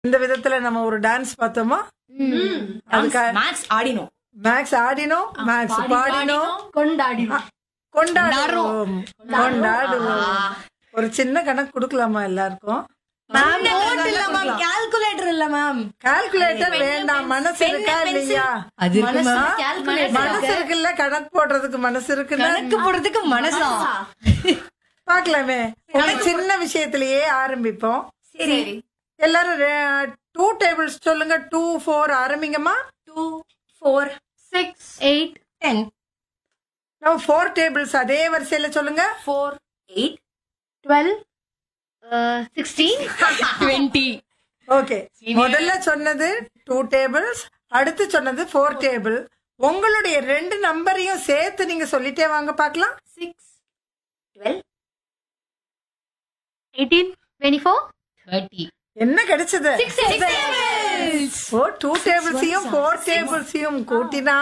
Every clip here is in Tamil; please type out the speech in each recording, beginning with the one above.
இந்த விதத்துல நம்ம ஒரு டான்ஸ் பார்த்தோமா அதுக்கா மேக்ஸ் ஆடினோம் மேக்ஸ் ஆடினோம் மேக்ஸ் பாடினோம் கொண்டாடினோம் கொண்டாடுவோம் கொண்டாடுவோம் ஒரு சின்ன கணக்கு கொடுக்கலாமா எல்லாருக்கும் மேம் நோட் இல்ல மேம் கால்குலேட்டர் இல்ல மேம் கால்குலேட்டர் வேண்டாம் மனசு இருக்கா இல்லையா அது இருக்கு மேம் கால்குலேட்டர் மனசு இருக்குல்ல கணக்கு போடுறதுக்கு மனசு இருக்குன்னா கணக்கு போடுறதுக்கு மனசா பாக்கலாமே ஒரு சின்ன விஷயத்திலேயே ஆரம்பிப்போம் சரி எல்லாரும் டூ டேபிள்ஸ் சொல்லுங்க டூ ஃபோர் ஆரம்பிங்கம்மா two four six eight ten நம்ம ஃபோர் டேபிள்ஸ் அதே வரிசையில சொல்லுங்க four eight twelve sixteen twenty okay முதல்ல சொன்னது டூ டேபிள்ஸ் அடுத்து சொன்னது ஃபோர் டேபிள் உங்களுடைய ரெண்டு நம்பரையும் சேர்த்து நீங்க சொல்லிட்டே வாங்க பார்க்கலாம் six twelve eighteen twenty four thirty என்ன கிடைச்சது ஓ டூ டேபிள்ஸையும் ஃபோர் டேபிள்ஸையும் கூட்டினா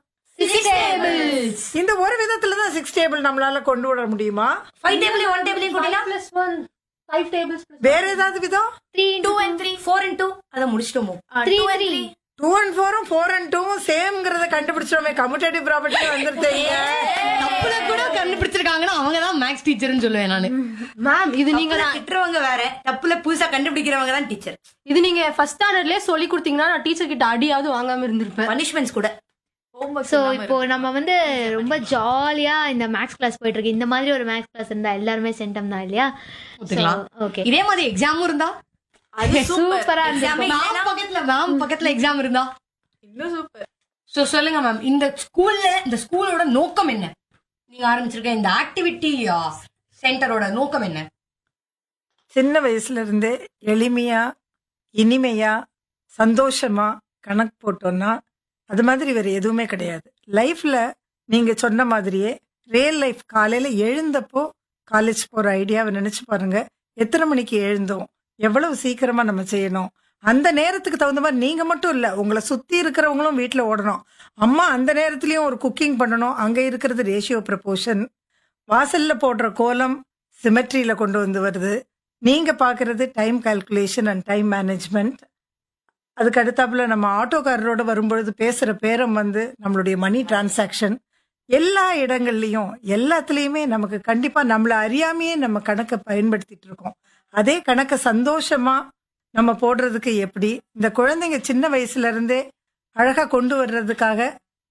இந்த ஒரு விதத்துல தான் சிக்ஸ் டேபிள் நம்மளால கொண்டு வர முடியுமா ஃபைவ் டேபிள் ஒன் டேபிள் கூட்டினா பிளஸ் ஒன் ஃபைவ் டேபிள்ஸ் வேற ஏதாவது விதம் three two and three four and two அதை முடிச்சிட்டோமோ த்ரீ த்ரீ டூ அண்ட் ஃபோரும் ஃபோர் அண்ட் டூவும் சேம்ங்கிறத கண்டுபிடிச்சோமே கம்யூட்டேட்டிவ் ப்ராப்பர்ட்டி வந்துருத்தீங்க தப்புல கூட கண்டுபிடிச்சிருக்காங்கன்னா அவங்க தான் மேக்ஸ் டீச்சர்னு சொல்லுவேன் நானு மேம் இது நீங்க நீங்க திட்டுறவங்க வேற தப்புல புதுசா கண்டுபிடிக்கிறவங்க தான் டீச்சர் இது நீங்க ஃபர்ஸ்ட் ஸ்டாண்டர்ட்லயே சொல்லி கொடுத்தீங்கன்னா நான் டீச்சர் கிட்ட அடியாவது வாங்காம இருந்திருப்பேன் பனிஷ்மெண்ட்ஸ் கூட சோ இப்போ நம்ம வந்து ரொம்ப ஜாலியா இந்த மேக்ஸ் கிளாஸ் போயிட்டு இருக்கு இந்த மாதிரி ஒரு மேக்ஸ் கிளாஸ் இருந்தா எல்லாருமே சென்டம் தான் இல்லையா ஒத்துக்கலாம். ஓகே இதே மாதிரி எக்ஸாமும் இருந்தா சூப்பரா மேம் இருந்துச்சு பக்கத்துல மேம் பக்கத்துல எக்ஸாம் இருந்தா இன்னும் சூப்பர் சோ சொல்லுங்க மேம் இந்த ஸ்கூல்ல இந்த ஸ்கூலோட நோக்கம் என்ன நீங்க ஆரம்பிச்சிருக்க இந்த ஆக்டிவிட்டி சென்டரோட நோக்கம் என்ன சின்ன வயசுல இருந்தே எளிமையா இனிமையா சந்தோஷமா கணக்கு போட்டோம்னா அது மாதிரி வேற எதுவுமே கிடையாது லைஃப்ல நீங்க சொன்ன மாதிரியே ரியல் லைஃப் காலையில எழுந்தப்போ காலேஜ் போற ஐடியாவை நினைச்சு பாருங்க எத்தனை மணிக்கு எழுந்தோம் எவ்வளவு சீக்கிரமா நம்ம செய்யணும் அந்த நேரத்துக்கு தகுந்த மாதிரி நீங்க மட்டும் இல்ல உங்களை சுத்தி இருக்கிறவங்களும் வீட்டுல ஓடணும் அம்மா அந்த நேரத்துலயும் ஒரு குக்கிங் பண்ணணும் அங்க இருக்கிறது ரேஷியோ ப்ரப்போர்ஷன் வாசல்ல போடுற கோலம் சிமெட்ரியில கொண்டு வந்து வருது நீங்க பாக்குறது time calculation and time management அதுக்கு அடுத்தாப்புல நம்ம ஆட்டோக்காரரோட வரும்பொழுது பேசுற பேரம் வந்து நம்மளுடைய மணி டிரான்சாக்ஷன் எல்லா இடங்கள்லயும் எல்லாத்துலயுமே நமக்கு கண்டிப்பா நம்மள அறியாமையே நம்ம கணக்கை பயன்படுத்திட்டு இருக்கோம் அதே கணக்கை சந்தோஷமா நம்ம போடுறதுக்கு எப்படி இந்த குழந்தைங்க சின்ன வயசுல இருந்தே அழகா கொண்டு வர்றதுக்காக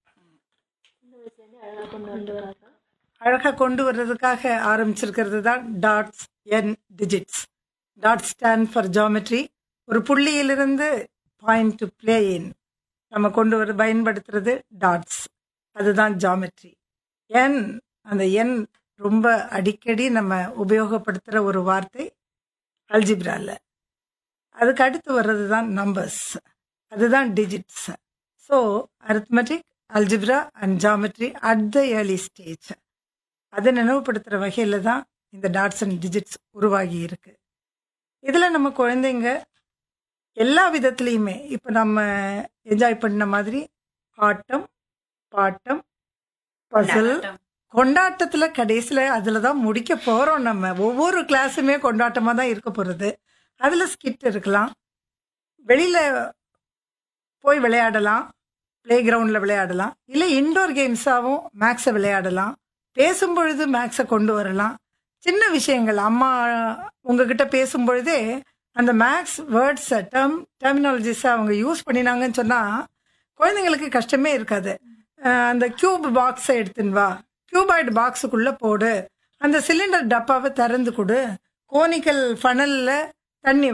அழகா கொண்டு வர்றதுக்காக ஆரம்பிச்சிருக்கிறது தான் dots n digits dot stand for geometry ஒரு புள்ளியிலிருந்து பாயிண்ட் டு பிளே இன் நம்ம கொண்டு வர பயன்படுத்துறது டாட்ஸ் அதுதான் ஜாமெட்ரி என் அந்த எண் ரொம்ப அடிக்கடி நம்ம உபயோகப்படுத்துகிற ஒரு வார்த்தை அல்ஜிப்ரால அதுக்கு அடுத்து வர்றது தான் நம்பர்ஸ் அதுதான் digits so arithmetic algebra and geometry at the early stage அதை நினைவுபடுத்துகிற வகையில் தான் இந்த டாட்ஸ் அண்ட் டிஜிட்ஸ் உருவாகி இருக்கு இதில் நம்ம குழந்தைங்க எல்லா விதத்துலேயுமே இப்போ நம்ம என்ஜாய் பண்ண மாதிரி ஆட்டம் பாட்டம் பசில் கொண்டாட்டத்தில் கடைசியில் அதில் தான் முடிக்க போகிறோம் நம்ம ஒவ்வொரு கிளாஸுமே கொண்டாட்டமாக தான் இருக்க போகிறது அதில் ஸ்கிட் இருக்கலாம் வெளியில் போய் விளையாடலாம் ப்ளே கிரவுண்டில் விளையாடலாம் இல்லை இன்டோர் கேம்ஸாகவும் மேக்ஸை விளையாடலாம் பேசும் பொழுது மேக்ஸை கொண்டு வரலாம் சின்ன விஷயங்கள் அம்மா உங்ககிட்ட பேசும் பொழுதே அந்த மேக்ஸ் வேர்ட்ஸை டேர்ம் டெர்மினாலஜிஸை அவங்க யூஸ் பண்ணினாங்கன்னு சொன்னால் குழந்தைங்களுக்கு கஷ்டமே இருக்காது அஹ் அந்த கியூப் பாக்ஸை எடுத்துன்னு வா கியூபாய்டு பாக்ஸுக்குள்ளே போடு அந்த சிலிண்டர் டப்பாவை திறந்து கொடு கோனிக்கல் ஃபனலில் தண்ணி